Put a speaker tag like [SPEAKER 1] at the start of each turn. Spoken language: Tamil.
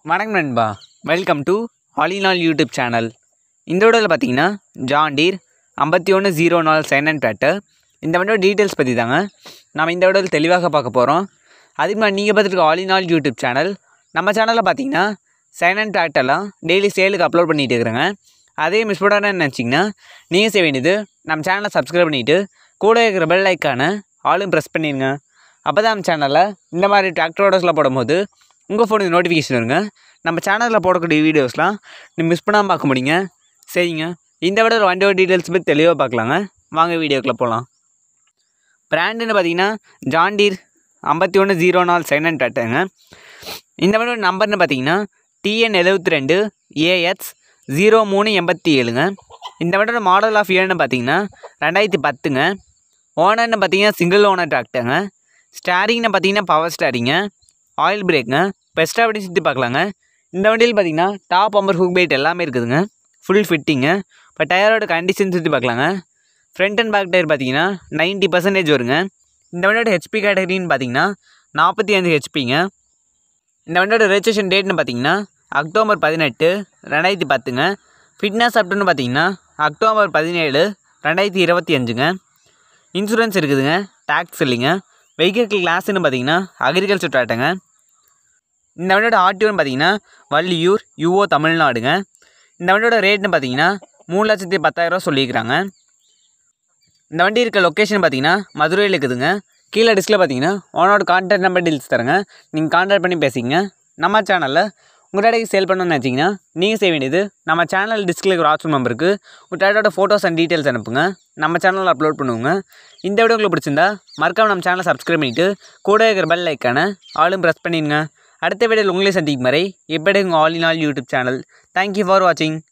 [SPEAKER 1] வணக்கம் நண்பா வெல்கம் டு ஆலினால் யூடியூப் சேனல் இந்த வீடியோவில் பார்த்தீங்கன்னா ஜான் டீர் ஐம்பத்தி ஒன்று ஜீரோ நாலு சைனன் ட்ராக்டர் இந்த வண்டியோட டீட்டெயில்ஸ் பற்றி தாங்க நம்ம இந்த வீடியோவில் தெளிவாக பார்க்க போகிறோம் அதுக்கு முன்னாடி நீங்கள் பார்த்துருக்க ஆலினால் யூடியூப் சேனல் நம்ம சேனலில் பார்த்தீங்கன்னா சைனன் ட்ராக்டர்லாம் டெய்லி சேலுக்கு அப்லோட் பண்ணிகிட்டு இருக்கிறேங்க அதே மிஸ் பண்ணான்னு நினச்சிங்கன்னா நீங்கள் செய்ய வேண்டியது நம்ம சேனலை சப்ஸ்கிரைப் பண்ணிவிட்டு கூட இருக்கிற பெல் ஐக்கானை ஆளும் ப்ரெஸ் பண்ணிடுங்க அப்போ தான் நம்ம சேனலில் இந்த மாதிரி டிராக்டரோடஸ்லாம் போடும்போது உங்கள் ஃபோனுக்கு நோட்டிஃபிகேஷன் வருங்க நம்ம சேனலில் போடக்கூடிய வீடியோஸ்லாம் நீ மிஸ் பண்ணாமல் பார்க்க முடியுங்க சரிங்க இந்த விட ஒரு வண்டியோட டீட்டெயில்ஸ் பற்றி தெளிவாக பார்க்கலாங்க வாங்க வீடியோக்குள்ளே போகலாம் பிராண்டுன்னு பார்த்தீங்கன்னா ஜாண்டீர் ஐம்பத்தி ஒன்று ஜீரோ நாலு செகண்ட் டாட்டாங்க இந்த வண்டியோட நம்பர்னு பார்த்தீங்கன்னா டிஎன் எழுபத்தி ரெண்டு ஏஎச் ஜீரோ மூணு எண்பத்தி ஏழுங்க இந்த வண்டியோட மாடல் ஆஃப் இயர்னு பார்த்தீங்கன்னா ரெண்டாயிரத்தி பத்துங்க ஓனர்னு பார்த்தீங்கன்னா சிங்கிள் ஓனர் டிராக்டருங்க ஸ்டாரிங்னு பார்த்தீங்கன்னா பவர் ஸ்டாரிங்க ஆயில் பிரேக்குங்க பெஸ்ட்டாக அப்படி சுற்றி பார்க்கலாங்க இந்த வண்டியில் பார்த்தீங்கன்னா டாப் அம்பர் ஹூக் பைட் எல்லாமே இருக்குதுங்க ஃபுல் ஃபிட்டிங்கு இப்போ டயரோட கண்டிஷன் சுற்றி பார்க்கலாங்க ஃப்ரண்ட் அண்ட் பேக் டயர் பார்த்தீங்கன்னா நைன்ட்டி பர்சன்டேஜ் வருங்க இந்த வண்டியோட ஹெச்பி கேட்டகரின்னு பார்த்தீங்கன்னா நாற்பத்தி அஞ்சு ஹெச்பிங்க இந்த வண்டியோட ரெஜிஸ்ட்ரேஷன் டேட்னு பார்த்தீங்கன்னா அக்டோபர் பதினெட்டு ரெண்டாயிரத்தி பத்துங்க ஃபிட்னஸ் அப்டுன்னு பார்த்தீங்கன்னா அக்டோபர் பதினேழு ரெண்டாயிரத்தி இருபத்தி அஞ்சுங்க இன்சூரன்ஸ் இருக்குதுங்க டேக்ஸ் இல்லைங்க வெஹிக்கிள் கிளாஸ்னு பார்த்தீங்கன்னா அக்ரிகல்ச்சர் டாட்டாங்க இந்த வண்டியோட ஆர்டிஓன்னு பார்த்தீங்கன்னா வள்ளியூர் யூஓ தமிழ்நாடுங்க இந்த வண்டியோட ரேட்னு பார்த்தீங்கன்னா மூணு லட்சத்தி பத்தாயிரரூவா சொல்லியிருக்கிறாங்க இந்த வண்டி இருக்க லொக்கேஷன் பார்த்தீங்கன்னா மதுரையில் இருக்குதுங்க கீழே டிஸ்கில் பார்த்தீங்கன்னா ஓனோட கான்டாக்ட் நம்பர் டீல்ஸ் தரேங்க நீங்கள் கான்டாக்ட் பண்ணி பேசிக்கங்க நம்ம சேனலில் உங்கள் டேட்டாக்கு சேல் பண்ணணும்னு நினச்சிங்கன்னா நீங்கள் செய்ய வேண்டியது நம்ம சேனல் டிஸ்கில் ஒரு வாட்ஸ்அப் நம்பருக்கு உங்கள் டேட்டோட ஃபோட்டோஸ் அண்ட் டீட்டெயில்ஸ் அனுப்புங்க நம்ம சேனலில் அப்லோட் பண்ணுவோங்க இந்த வீடியோ உங்களுக்கு பிடிச்சிருந்தா மறக்காம நம்ம சேனலை சப்ஸ்கிரைப் பண்ணிவிட்டு கூட இருக்கிற பெல் ஐக்கானை ஆளும் ப்ரெஸ் பண்ணிடுங்க அடுத்த வீடியோவில் உங்களே சந்திக்கும் வரை எப்படி உங்கள் all in all YouTube channel thank you for வாட்சிங்